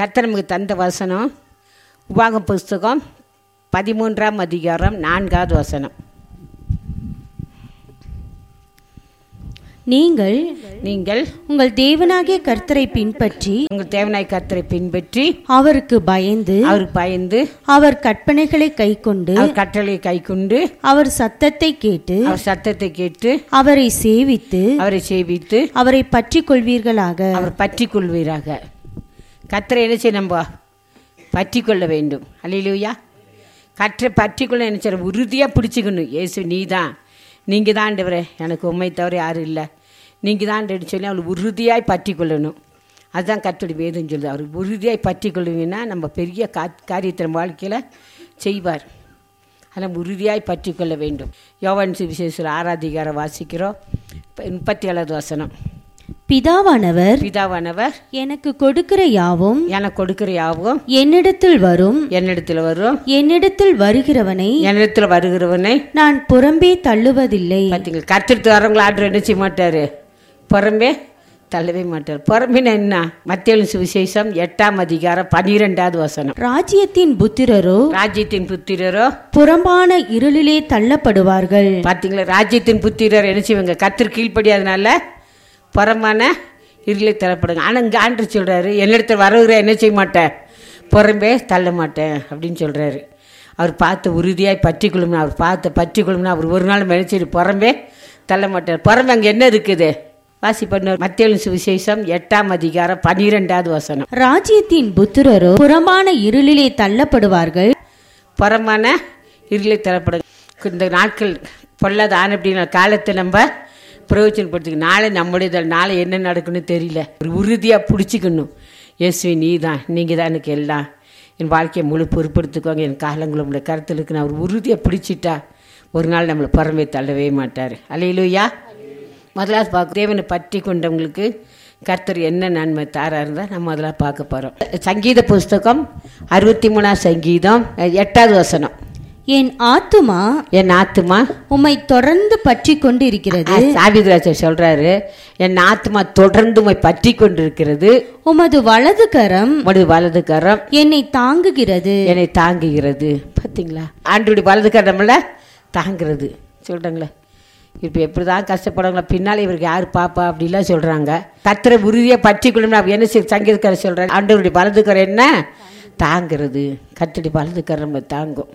கர்த்தர் நமக்கு தந்த வசனம் உபாக புஸ்தகம் பதிமூன்றாம் அதிகாரம் நான்காவது வசனம் நீங்கள் நீங்கள் உங்கள் தேவனாகிய கர்த்தரை பின்பற்றி உங்கள் தேவனாய் கர்த்தரை பின்பற்றி அவருக்கு பயந்து அவருக்கு பயந்து அவர் கற்பனைகளை கைக்கொண்டு அவர் கட்டளையை கைக்கொண்டு அவர் சத்தத்தை கேட்டு அவர் சத்தத்தை கேட்டு அவரை சேவித்து அவரை சேவித்து அவரை பற்றி கொள்வீர்களாக அவர் பற்றி கொள்வீராக கத்தரை என்ன செய்ய நம்ம பற்றி கொள்ள வேண்டும் அல்லையிலூயா கற்றை பற்றி கொள்ள என்ன செய்யணும் உறுதியாக பிடிச்சிக்கணும் இயேசு நீ தான் நீங்கள் தான் ஆண்டவரே எனக்கு உண்மை தவிர யாரும் இல்லை நீங்கள் தான் ஆண்டவர்னு சொல்லி அவளை உறுதியாய் பற்றி கொள்ளணும் அதுதான் கத்தோடைய வேதம் சொல்லுது அவர் உறுதியாய் பற்றி கொள்ளுவீங்கன்னா நம்ம பெரிய கா காரியத்தை நம்ம வாழ்க்கையில் செய்வார் அதெல்லாம் உறுதியாய் பற்றி கொள்ள வேண்டும் யோவான் சுவிசேஷத்தில் ஆராதிகாரம் வாசிக்கிறோம் இப்ப முப்பத்தி ஏழாவது வசனம் பிதாவானவர் பிதாவானவர் எனக்கு கொடுக்கிற யாவும் எனக்கு கொடுக்கிற யாவும் என்னிடத்தில் வரும் என்னிடத்தில் வரும் என்னிடத்தில் வருகிறவனை என்னிடத்தில் வருகிறவனை நான் புறம்பே தள்ளுவதில்லை பார்த்தீங்களா கத்திரித்து வரவங்களை ஆர்டர் என்ன செய்ய மாட்டார் புறம்பே தள்ளவே மாட்டார் புறம்பின என்ன மத்திய சுவிசேஷம் எட்டாம் அதிகாரம் பன்னிரெண்டாவது வசனம் ராஜ்யத்தின் புத்திரரோ ராஜ்யத்தின் புத்திரரோ புறம்பான இருளிலே தள்ளப்படுவார்கள் பார்த்தீங்களா ராஜ்யத்தின் புத்திரர் என்ன செய்வாங்க கத்திர கீழ்ப்படியாதனால புறமான இருளை தரப்படுங்க ஆனால் இங்கே ஆண்டு சொல்கிறாரு என்னிடத்தில் வரவுகிற என்ன செய்ய மாட்டேன் புறம்பே தள்ள மாட்டேன் அப்படின்னு சொல்கிறாரு அவர் பார்த்து உறுதியாய் பற்றி கொள்ளும்னா அவர் பார்த்து பற்றி கொள்ளும்னா அவர் ஒரு நாள் மெனச்சிட்டு புறம்பே தள்ள மாட்டார் புறம்பே அங்கே என்ன இருக்குது வாசி பண்ண மத்திய சுவிசேஷம் எட்டாம் அதிகாரம் பன்னிரெண்டாவது வசனம் ராஜ்யத்தின் புத்திரரோ புறம்பான இருளிலே தள்ளப்படுவார்கள் புறமான இருளை தரப்படும் இந்த நாட்கள் பொல்லாத ஆன அப்படிங்கிற காலத்தை நம்ம பிரயோஜனப்படுத்திக்க நாளை நம்முடைய நாளை என்ன நடக்குன்னு தெரியல ஒரு உறுதியாக பிடிச்சிக்கணும் இயேசுவி நீ தான் நீங்கள் தான் எனக்கு எல்லாம் என் வாழ்க்கையை முழு பொறுப்படுத்திக்கோங்க என் காலங்கள் உங்களுடைய கருத்தில் இருக்கு நான் ஒரு உறுதியாக பிடிச்சிட்டா ஒரு நாள் நம்மளை புறமே தள்ளவே மாட்டார் அலையிலுயா முதலாவது பார்க்க தேவனை பற்றி கொண்டவங்களுக்கு கர்த்தர் என்ன நன்மை தாரா இருந்தால் நம்ம அதெல்லாம் பார்க்க போகிறோம் சங்கீத புஸ்தகம் அறுபத்தி மூணாம் சங்கீதம் எட்டாவது வசனம் என் ஆத்துமா என் ஆத்துமா உம்மை தொடர்ந்து பற்றி கொண்டு இருக்கிறது சாவிதராஜர் சொல்றாரு என் ஆத்துமா தொடர்ந்து உம்மை பற்றி கொண்டிருக்கிறது உமது வலது கரம் உமது வலது கரம் என்னை தாங்குகிறது என்னை தாங்குகிறது பார்த்தீங்களா ஆண்டுடைய வலது கரம்ல தாங்குறது சொல்கிறாங்களே இப்போ எப்படி தான் கஷ்டப்படுறாங்களா பின்னால் இவருக்கு யார் பாப்பா அப்படிலாம் சொல்கிறாங்க கத்திர உறுதியை பற்றி கொள்ளணும் அப்படி என்ன செய்ய சங்கீதக்காரர் சொல்கிறாங்க ஆண்டவருடைய வலது கரம் என்ன தாங்கிறது கத்தடி வலது கரம் நம்மளை தாங்கும்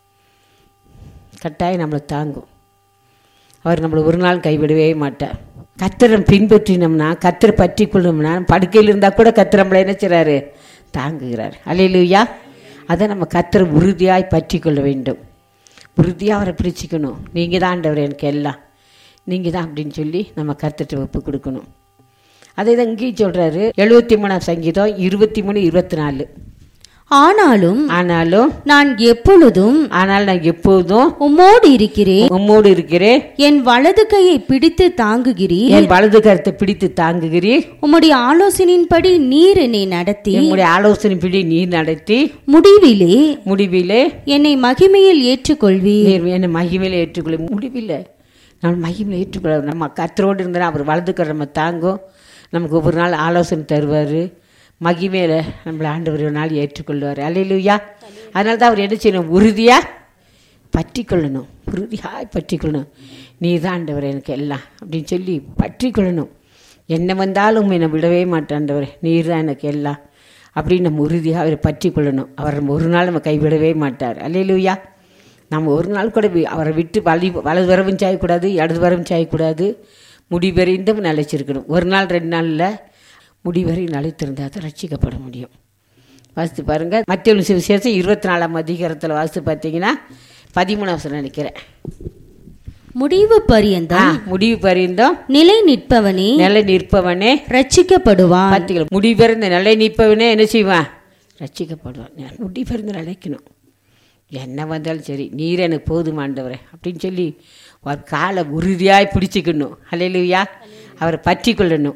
கட்டாயம் நம்மளை தாங்கும் அவர் நம்மளை ஒரு நாள் கைவிடவே மாட்டார் கத்திரம் பின்பற்றினோம்னா கத்திரை பற்றி கொள்ளணும்னா படுக்கையில் இருந்தால் கூட கத்திர நம்மளை என்ன செய்கிறாரு தாங்குகிறார் அலையிலுயா அதை நம்ம கத்திர உறுதியாய் பற்றி கொள்ள வேண்டும் உறுதியாக அவரை பிடிச்சிக்கணும் நீங்கள் தான் ஆண்டவர் எனக்கு எல்லாம் நீங்கள் தான் அப்படின்னு சொல்லி நம்ம கத்துட்டு ஒப்பு கொடுக்கணும் அதே தான் இங்கேயும் சொல்கிறாரு எழுபத்தி மூணாம் சங்கீதம் இருபத்தி மூணு இருபத்தி நாலு ஆனாலும் ஆனாலும் நான் எப்பொழுதும் ஆனால் நான் எப்போதும் உம்மோடு இருக்கிறேன் உம்மோடு இருக்கிறேன் என் வலது கையை பிடித்து தாங்குகிறீர் என் வலது கருத்தை பிடித்து தாங்குகிறீர் உம்முடைய ஆலோசனையின்படி நீர் என்னை நடத்தி என்னுடைய ஆலோசனைப்படி நீர் நடத்தி முடிவிலே முடிவிலே என்னை மகிமையில் ஏற்றுக்கொள்வீர் நீர் என்னை மகிமையில் ஏற்றுக்கொள்ள முடிவில்லை நம்ம மகிமையில் ஏற்றுக்கொள்ள நம்ம கத்தரோடு இருந்தால் அவர் வலதுக்கிற நம்ம தாங்கும் நமக்கு ஒவ்வொரு நாள் ஆலோசனை தருவார் மகிமையில் நம்மளை ஆண்டவர் ஒரு நாள் ஏற்றுக்கொள்வார் அல்லையிலுயா அதனால தான் அவர் என்ன செய்யணும் உறுதியாக பற்றி கொள்ளணும் உறுதியாக பற்றி கொள்ளணும் நீ தான் ஆண்டவர் எனக்கு எல்லாம் அப்படின்னு சொல்லி பற்றி கொள்ளணும் என்ன வந்தாலும் என்னை விடவே மாட்டாண்டவர் நீர் தான் எனக்கு எல்லாம் அப்படின்னு நம்ம உறுதியாக அவரை பற்றி கொள்ளணும் அவர் நம்ம ஒரு நாள் நம்ம கைவிடவே மாட்டார் அல்லையிலுயா நம்ம ஒரு நாள் கூட வி- அவரை விட்டு வலி வலது வரவும் செய்யக்கூடாது இடது வரவும் செய்யக்கூடாது முடிவறிந்தும் நிலைச்சிருக்கணும் ஒரு நாள் ரெண்டு நாளில் முடிவரை நிலைத்திருந்தால் தான் ரட்சிக்கப்பட முடியும் வாசித்து பாருங்கள் மத்திய விசேஷம் இருபத்தி நாலாம் அதிகாரத்தில் வாசித்து பார்த்தீங்கன்னா பதிமூணாம் வசனம் நினைக்கிறேன் முடிவு ஆ, பரியந்தம் முடிவு பறிந்தோம் நிலை நிற்பவனே நிலை நிற்பவனே ரட்சிக்கப்படுவான் பார்த்தீங்களா முடிவறிந்த நிலை நிற்பவனே என்ன செய்வான் ரட்சிக்கப்படுவான் நான் முடிவறிந்து நிலைக்கணும் என்ன வந்தாலும் சரி நீர் எனக்கு போதுமாண்டவரே அப்படின்னு சொல்லி ஒரு காலை உறுதியாய் பிடிச்சிக்கணும் அல்லையா அவரை பற்றி கொள்ளணும்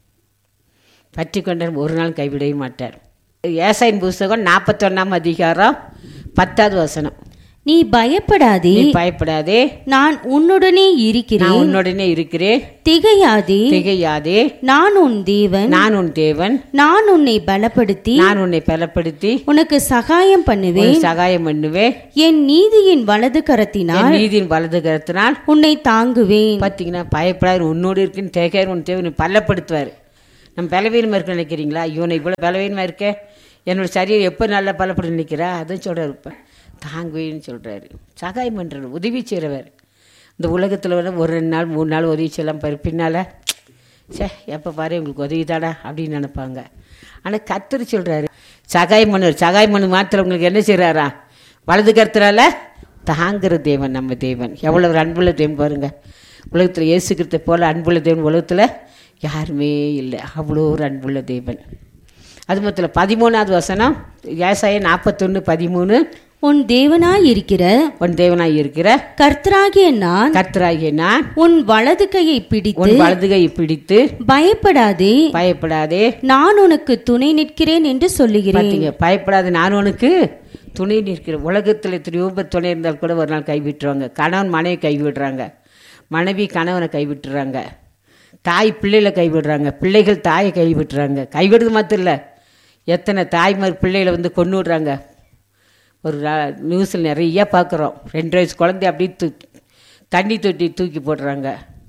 பற்றி கொண்டார் ஒரு நாள் கைவிடவே மாட்டார் ஏசாயின் புஸ்தகம் நாற்பத்தொன்னாம் அதிகாரம் பத்தாவது வசனம் நீ பயப்படாதே நீ பயப்படாதே நான் உன்னுடனே நான் இருக்கிறேன் உன்னுடனே இருக்கிறேன் திகையாதே திகையாதே நான் உன் தேவன் நான் உன் தேவன் நான் உன்னை பலப்படுத்தி நான் உன்னை பலப்படுத்தி உனக்கு சகாயம் பண்ணுவேன் உனக்கு சகாயம் பண்ணுவேன் என் நீதியின் வலது கரத்தினால் என் நீதியின் வலது கருத்தினால் உன்னை தாங்குவேன் பார்த்தீங்கன்னா பயப்படாது உன்னோடு இருக்குன்னு தேக்கார் உன் தேவனை பலப்படுத்துவார் நம்ம பலவீனமாக இருக்க நினைக்கிறீங்களா இவனை இவ்வளோ பலவீனமாக இருக்க என்னோட சரீரம் எப்போ நல்லா பலப்படும் நினைக்கிறா அதுவும் சொல்கிறார் இப்போ தாங்குவேன்னு சொல்கிறாரு சகாயம் பண்ணுறாரு உதவி செய்கிறவர் இந்த உலகத்தில் வந்து ஒரு ரெண்டு நாள் மூணு நாள் உதவி செய்யலாம் பாரு பின்னால் சே எப்போ பாரு உங்களுக்கு உதவி தாடா அப்படின்னு நினைப்பாங்க ஆனால் கத்திரி சொல்கிறாரு சகாயம் பண்ணுவார் சகாயம் பண்ணு மாத்திரம் உங்களுக்கு என்ன செய்கிறாரா வலது கருத்துறால தாங்குற தேவன் நம்ம தேவன் எவ்வளோ ஒரு அன்புள்ள தேவன் பாருங்க உலகத்தில் இயேசுக்கிறத போல அன்புள்ள தேவன் உலகத்தில் யாருமே இல்லை அவ்வளோ ஒரு அன்புள்ள தேவன் அது மொத்தத்தில் பதிமூணாவது வசனம் ஏசாய நாற்பத்தொன்று பதிமூணு உன் தேவனாய் இருக்கிற உன் தேவனாய் இருக்கிற கர்த்தராகிய நான் கர்த்தராகிய நான் உன் வலது கையை பிடித்து உன் வலதுகை பிடித்து பயப்படாதே பயப்படாதே நான் உனக்கு துணை நிற்கிறேன் என்று சொல்லுகிறேன் பார்த்தீங்க பயப்படாத நான் உனக்கு துணை நிற்கிறேன் உலகத்தில் எத்தனையோ பேர் துணை இருந்தால் கூட ஒரு நாள் கைவிட்டுருவாங்க கணவன் மனைவி கைவிடுறாங்க மனைவி கணவனை கைவிட்டுறாங்க தாய் பிள்ளைகளை கைவிடுறாங்க பிள்ளைகள் தாயை கைவிட்டுறாங்க கைவிடுறது மாத்திரம் இல்லை எத்தனை தாய்மார் பிள்ளைகளை வந்து கொண்டு விடுறாங்க ஒரு நியூஸில் நிறைய பார்க்குறோம் ரெண்டு வயசு குழந்தை அப்படியே தூ தண்ணி தொட்டி தூக்கி போடுறாங்க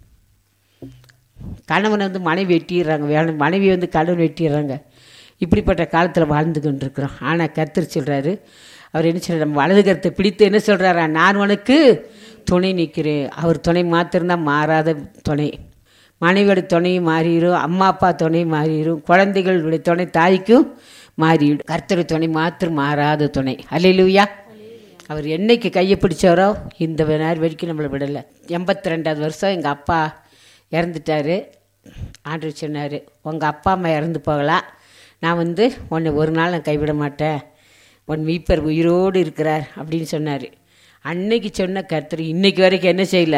கணவனை வந்து மனைவி வெட்டிடுறாங்க வேணும் மனைவி வந்து கணவன் வெட்டிடுறாங்க இப்படிப்பட்ட காலத்தில் வாழ்ந்து கொண்டிருக்கிறோம் ஆனால் கர்த்தர் சொல்கிறாரு அவர் என்ன சொல்கிறார் நம்ம வலது கருத்தை பிடித்து என்ன சொல்கிறாரா நான் உனக்கு துணை நிற்கிறேன் அவர் துணை மாத்திரம்தான் மாறாத துணை மனைவியோட துணையும் மாறிடும் அம்மா அப்பா துணை மாறிடும் குழந்தைகளுடைய துணை தாய்க்கும் மாறிடும் கர்த்தர் துணை மாத்திரம் மாறாத துணை அல்லையிலுயா அவர் என்னைக்கு கையை பிடிச்சாரோ இந்த நேரம் வரைக்கும் நம்மளை விடலை எண்பத்தி ரெண்டாவது வருஷம் எங்கள் அப்பா இறந்துட்டாரு ஆண்டு சொன்னார் உங்கள் அப்பா அம்மா இறந்து போகலாம் நான் வந்து உன்னை ஒரு நாள் நான் கைவிட மாட்டேன் உன் மீப்பர் உயிரோடு இருக்கிறார் அப்படின்னு சொன்னார் அன்னைக்கு சொன்ன கர்த்தர் இன்னைக்கு வரைக்கும் என்ன செய்யல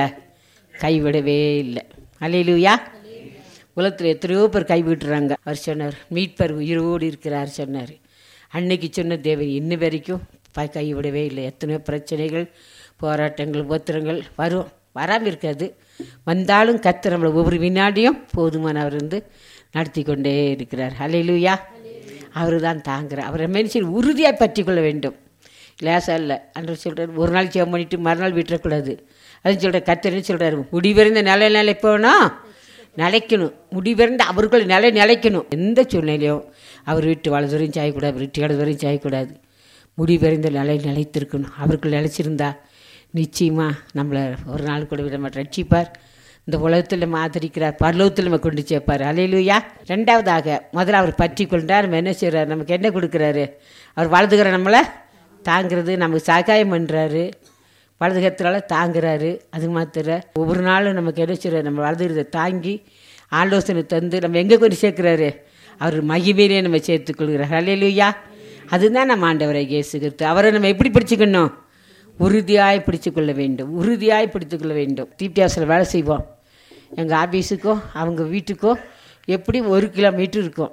கைவிடவே இல்லை அலையிலுயா உலகத்தில் எத்தனையோ பேர் கைவிட்டுறாங்க அவர் சொன்னார் மீட்பர் உயிரோடு இருக்கிறார் சொன்னார் அன்னைக்கு சொன்ன தேவன் இன்ன வரைக்கும் ப- கைவிடவே இல்லை எத்தனையோ பிரச்சனைகள் போராட்டங்கள் உபத்திரங்கள் வரும் வராமல் இருக்காது வந்தாலும் கத்து நம்மளை ஒவ்வொரு வினாடியும் போதுமானவர் வந்து நடத்தி கொண்டே இருக்கிறார் அலையிலுயா அவர் தான் தாங்குறார் அவரை மனுஷன் உறுதியாக பற்றி கொள்ள வேண்டும் லேசாக இல்லை அன்று சொல்கிறார் ஒரு நாள் ஜெபம் பண்ணிட்டு மறுநாள் விட்டுறக்கூடாது அதுன்னு சொல்கிற கத்தர்னு சொல்கிறாரு முடிவிருந்த நிலை நிலைப்போனா நிலைக்கணும் முடிவிருந்த அவர்கள் நிலை நிலைக்கணும் எந்த சூழ்நிலையும் அவர் வீட்டு வலதுவரையும் சாயக்கூடாது அவர் வீட்டு இடதுவரையும் சாயக்கூடாது முடிவிருந்த நிலை நிலைத்திருக்கணும் அவர்கள் நிலைச்சிருந்தா நிச்சயமாக நம்மளை ஒரு நாள் கூட விட மாட்டேன் ரட்சிப்பார் இந்த உலகத்தில் மாதிரிக்கிறார் பரலோகத்தில் நம்ம கொண்டு சேர்ப்பார் அலையிலுயா ரெண்டாவதாக முதல்ல அவர் பற்றி கொண்டார் நம்ம என்ன செய்கிறார் நமக்கு என்ன கொடுக்குறாரு அவர் வலதுகிற நம்மளை தாங்கிறது நமக்கு சகாயம் பண்ணுறாரு வலதுகத்தினால தாங்குறாரு அது மாத்திர ஒவ்வொரு நாளும் நமக்கு என்ன செய்கிறார் நம்ம வலதுகிறத தாங்கி ஆலோசனை தந்து நம்ம எங்கே கொண்டு சேர்க்குறாரு அவர் மகிமையிலே நம்ம சேர்த்துக்கொள்கிறார் அலையிலுயா அதுதான் நம்ம ஆண்டவரை இயேசுகிறது அவரை நம்ம எப்படி பிடிச்சிக்கணும் உறுதியாய் பிடித்துக்கொள்ள வேண்டும் உறுதியாய் பிடித்துக்கொள்ள வேண்டும் தீப்தியாசில் வேலை செய்வோம் எங்கள் ஆஃபீஸுக்கோ அவங்க வீட்டுக்கோ எப்படி ஒரு கிலோமீட்டர் இருக்கும்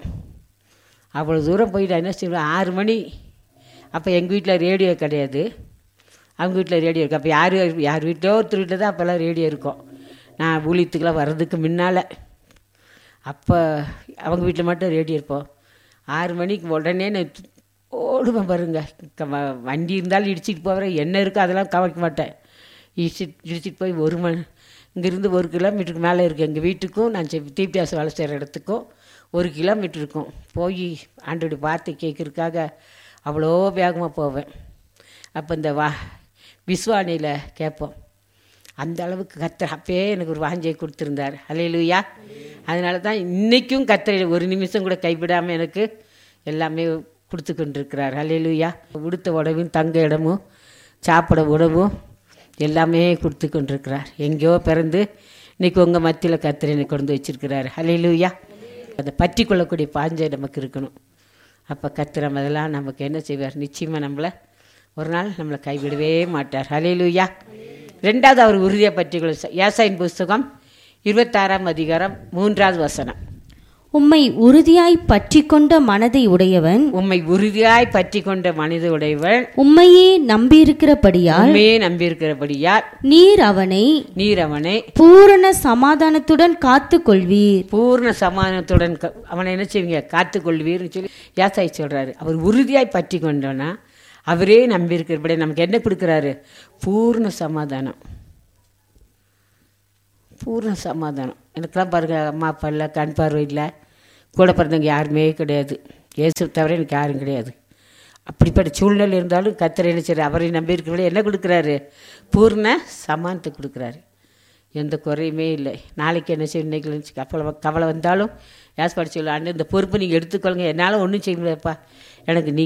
அவ்வளோ தூரம் போயிட்டு என்ன செய்வோம் ஆறு மணி அப்போ எங்கள் வீட்டில் ரேடியோ கிடையாது அவங்க வீட்டில் ரேடியோ இருக்குது அப்போ யார் யார் வீட்டிலோ ஒருத்தர் வீட்டில் தான் அப்போல்லாம் ரேடியோ இருக்கும் நான் ஊழியத்துக்கெல்லாம் வர்றதுக்கு முன்னால் அப்போ அவங்க வீட்டில் மட்டும் ரேடியோ இருப்போம் ஆறு மணிக்கு உடனே நான் து- ஓடுவேன் பாருங்க க- வ- வண்டி இருந்தாலும் இடிச்சிட்டு போகிறேன் என்ன இருக்கோ அதெல்லாம் கவனிக்க மாட்டேன் இடிச்சிட்டு இடிச்சிட்டு போய் ஒரு மணி இங்கேருந்து ஒரு கிலோமீட்டருக்கு மேலே இருக்குது எங்கள் வீட்டுக்கும் நான் தீபியாசம் வேலை செய்கிற இடத்துக்கும் ஒரு கிலோமீட்டர் இருக்கும் போய் ஆண்டோடைய வார்த்தை கேட்கறதுக்காக அவ்வளோ வேகமாக போவேன் அப்போ இந்த வா விஸ்வானியில் கேட்போம் அந்த அளவுக்கு கத்தர் அப்பயே எனக்கு ஒரு வாஞ்சையை கொடுத்துருந்தார் அலையிலுயா அதனால தான் இன்றைக்கும் கத்தரை ஒரு நிமிஷம் கூட கைவிடாமல் எனக்கு எல்லாமே கொடுத்து கொண்டிருக்கிறார் அலையிலுயா உடுத்த உடவும் தங்க இடமும் சாப்பிட உணவும் எல்லாமே கொடுத்து கொண்டிருக்கிறார் எங்கேயோ பிறந்து இன்னைக்கு உங்கள் மத்தியில் கத்தரை என்னை கொண்டு வச்சிருக்கிறார் அலையிலுயா அதை பற்றி கொள்ளக்கூடிய பாஞ்சை நமக்கு இருக்கணும் அப்போ கத்திர அதெல்லாம் நமக்கு என்ன செய்வார் நிச்சயமாக நம்மளை ஒரு நாள் நம்மளை கைவிடவே மாட்டார் ஹalleluya ரெண்டாவது அவர் உறுதியை பற்றி ஏசாயின் புஸ்தகம் இருபத்தாறாம் அதிகாரம் மூன்றாவது வசனம் உம்மை உறுதியாய் பற்றி கொண்ட மனதை உடையவன் உம்மை உறுதியாய் பற்றி கொண்ட மனித உடையவள் உம்மையே நம்பியிருக்கிறபடியால் உண்மையே நம்பியிருக்கிறபடியால் நீர் அவனை நீர் அவனை பூரண சமாதானத்துடன் காத்து கொள்வீர் பூர்ண சமாதானத்துடன் க- அவனை என்ன செய்வீங்க காத்துக்கொள்வீர்னு சொல்லி யாசாய் சொல்றாரு அவர் உறுதியாய் பற்றி கொண்டோன்னா அவரே நம்பியிருக்கிறபடி நமக்கு என்ன கொடுக்குறாரு பூர்ண சமாதானம் பூர்ண சமாதானம் எனக்கெல்லாம் பாருங்க அம்மா அப்பா இல்லை கண் பார்வை இல்லை கூட பிறந்தவங்க யாருமே கிடையாது இயேசு தவிர எனக்கு யாரும் கிடையாது அப்படிப்பட்ட சூழ்நிலை இருந்தாலும் கத்தரை என்ன செய்றாரு? அவரை நம்பி இருக்கிறவங்களே என்ன கொடுக்குறாரு பூர்ண சமானத்தை கொடுக்குறாரு எந்த குறையுமே இல்லை நாளைக்கு என்ன செய்யும் இன்னைக்கு நினைச்சு கவலை கவலை வந்தாலும் யாஸ் படிச்சு அண்ணன் இந்த பொறுப்பு நீங்கள் எடுத்துக்கொள்ளுங்க என்னால் ஒன்றும் செய்ய முடியாதுப்பா எனக்கு நீ